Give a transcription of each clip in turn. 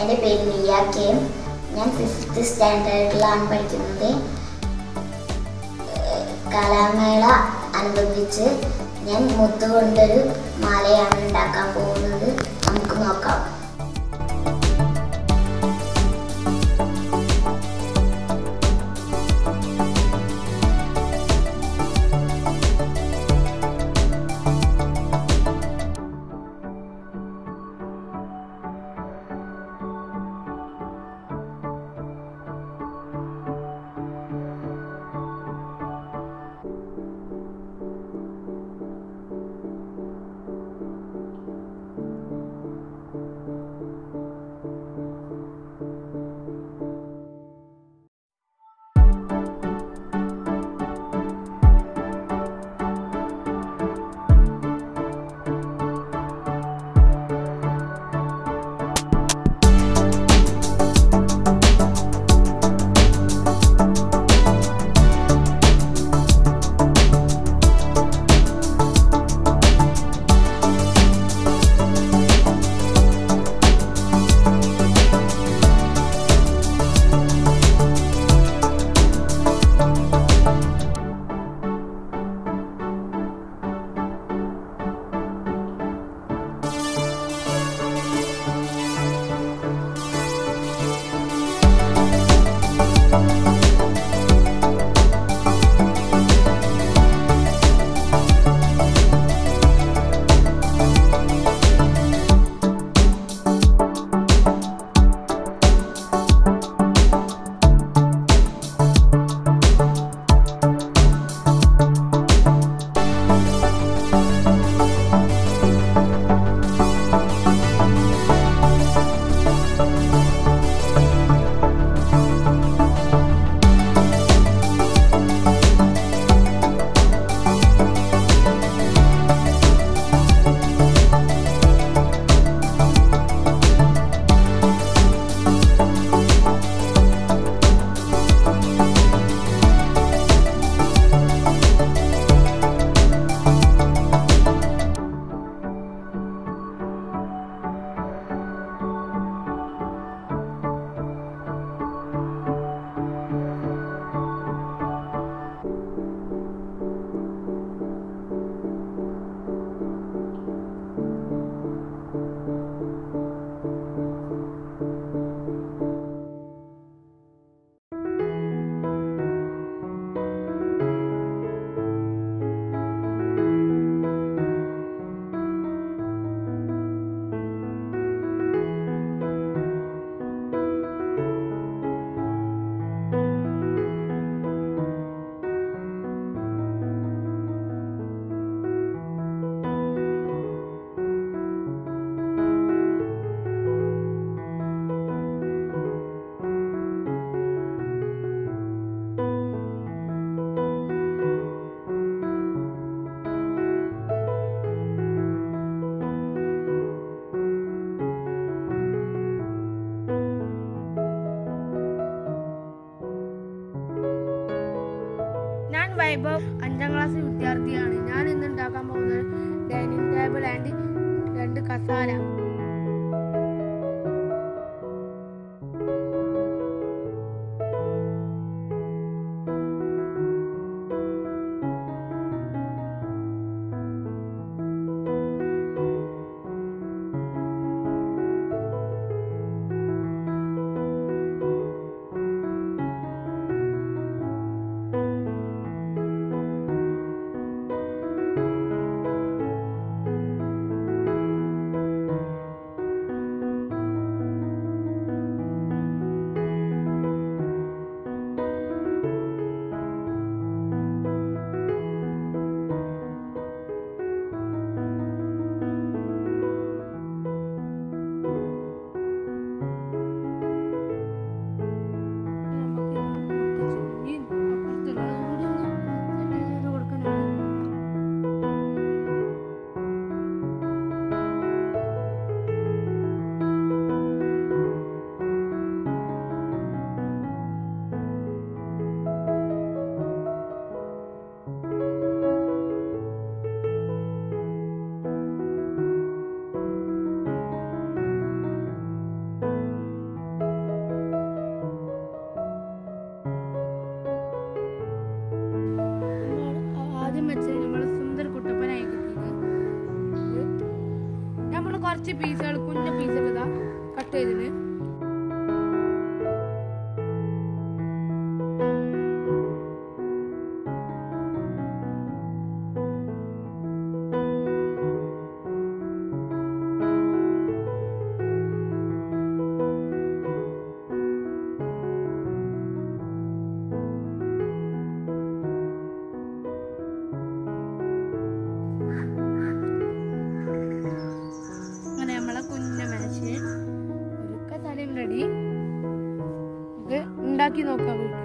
എൻ്റെ പേര് മിയ കെ ഞാൻ ഫിഫ്ത്ത് സ്റ്റാൻഡേർഡിലാണ് പഠിക്കുന്നത് ഏഹ് കലാമേള അനുബന്ധിച്ച് ഞാൻ മുത്തുകൊണ്ടൊരു മാലയാണ് ഉണ്ടാക്കാൻ പോകുന്നത് നമുക്ക് നോക്കാം ഞാൻ വൈഭവ് അഞ്ചാം ക്ലാസ് വിദ്യാർത്ഥിയാണ് ഞാൻ ഇന്ന് ഉണ്ടാക്കാൻ പോകുന്നത് ഡൈനിങ് ടേബിൾ ആൻഡ് രണ്ട് കസാര കുറച്ച് പീസുകൾ കുഞ്ഞ പീസുകൾ ഇതാ കട്ട് ചെയ്തിന് അങ്ങനെ നമ്മളെ കുഞ്ഞ മാച്ച് ഒരു തലയും റെഡി നമുക്ക് ഉണ്ടാക്കി നോക്കാം വീട്ടിൽ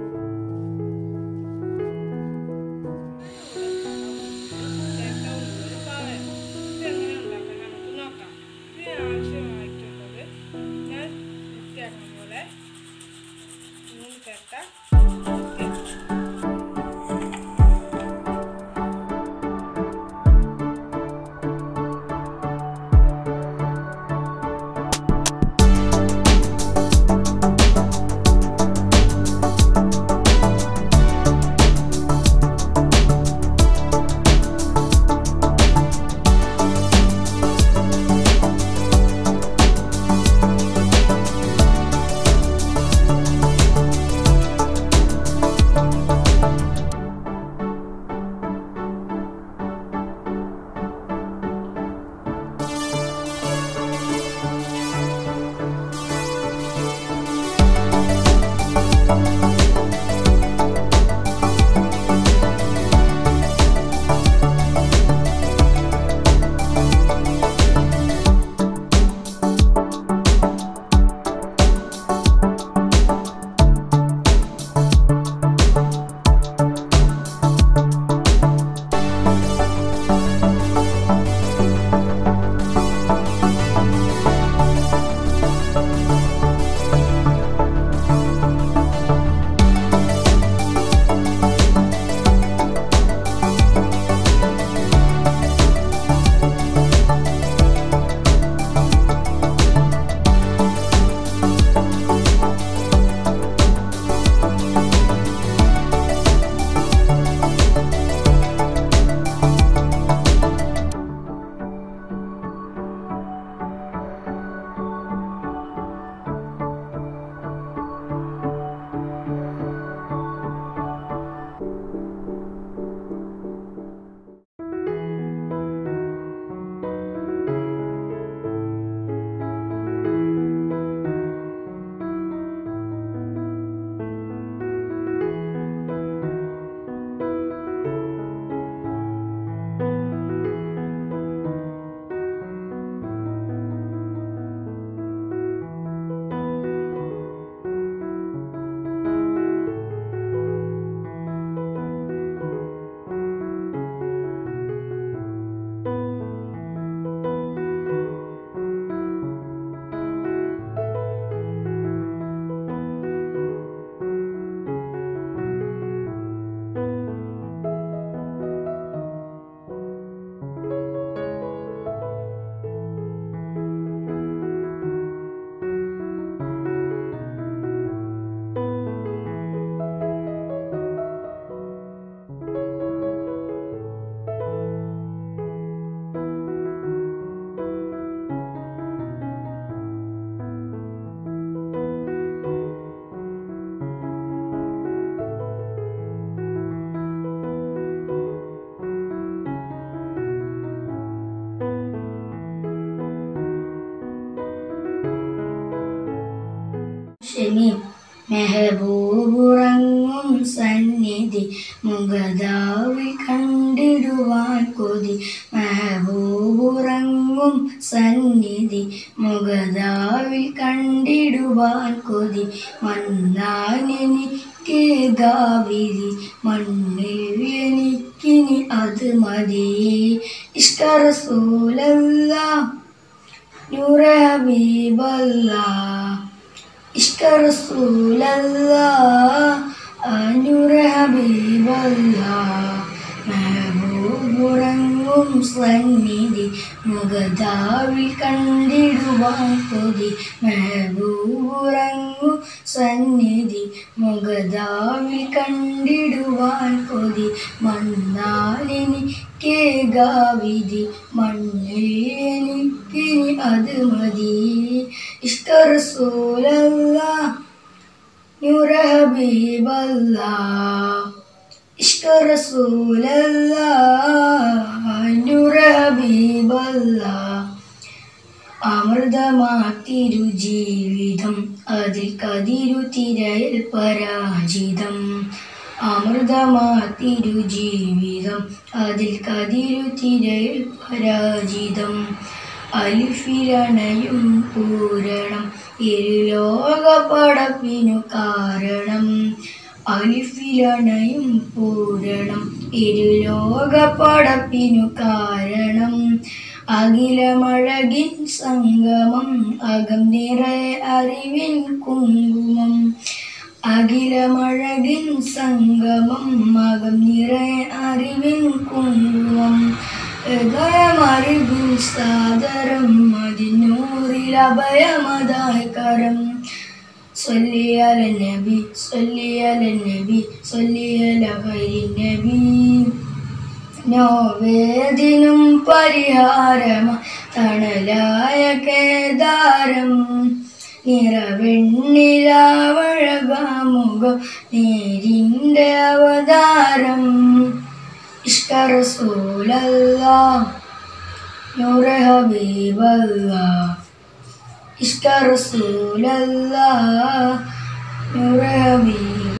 ശനി മെഹബൂബുറങ്ങും സന്നിധി മുഖദാവിൽ കണ്ടിടുവാൻ കൊതി മെഹബൂബുറങ്ങും സന്നിധി മുഖദാവിൽ കണ്ടിടുവാൻ കൊതി മണ്ണാനെനിക്ക് ഗാവിധി മണ്ണിൽ എനിക്കിനി അത് മതി ഇഷ്ടറസൂലല്ല നൂറ ഹബീബല്ല ഇഷ്ക റസൂലല്ലാ നൂറ ഹബീബല്ലാ മെഹബൂബുറങ്ങും സന്നിധി മുഖദാവിൽ കണ്ടിടുവാൻ കൊതി മെഹബൂബുറങ്ങും സന്നിധി മുഖദാവിൽ കണ്ടിടുവാൻ കൊതി മണ്ണാലിനി കേകാവിധി മണ്ണിൽ എനിക്കിനി അത് മതി ഇഷ്ട റസൂലല്ല നൂറ ഹബീബല്ല ഇഷ്ട റസൂലല്ല നൂറ ഹബീബല്ല അമൃതമാത്തിരു ജീവിതം അതിൽ കതിരു തിരയൽ പരാജിതം അമൃതമാത്തിരു ജീവിതം അതിൽ കതിരു തിരയൽ പരാജിതം അലിഫിലണയും പൂരണം ഇരുലോക പടപ്പിനു കാരണം അലിഫിലണയും പൂരണം ഇരുലോക പടപ്പിനു കാരണം അഖിലമഴകിൻ സംഗമം അകം നിറയെ അറിവിൻ കുങ്കുമം അഖിലമഴകിൻ സംഗമം അകം നിറയെ അറിവിൻ കുങ്കുമം ഹൃദയമറിവിൻ സാദരം അതിനൂറിൽ അഭയമതായ കരം സൊല്ലിയല നബി സൊല്ലിയല നബി സൊല്ലിയല ഹരി നബി നോവേദിനും പരിഹാരമ തണലായ കേദാരം നിറവെണ്ണിലാവഴകാമുഖം നേരിൻ്റെ അവതാരം ഇഷ്ടറസൂലല്ല നൂറ ഹബീബല്ല ഇഷ്ടറസൂലല്ല നൂറ ഹബീബ്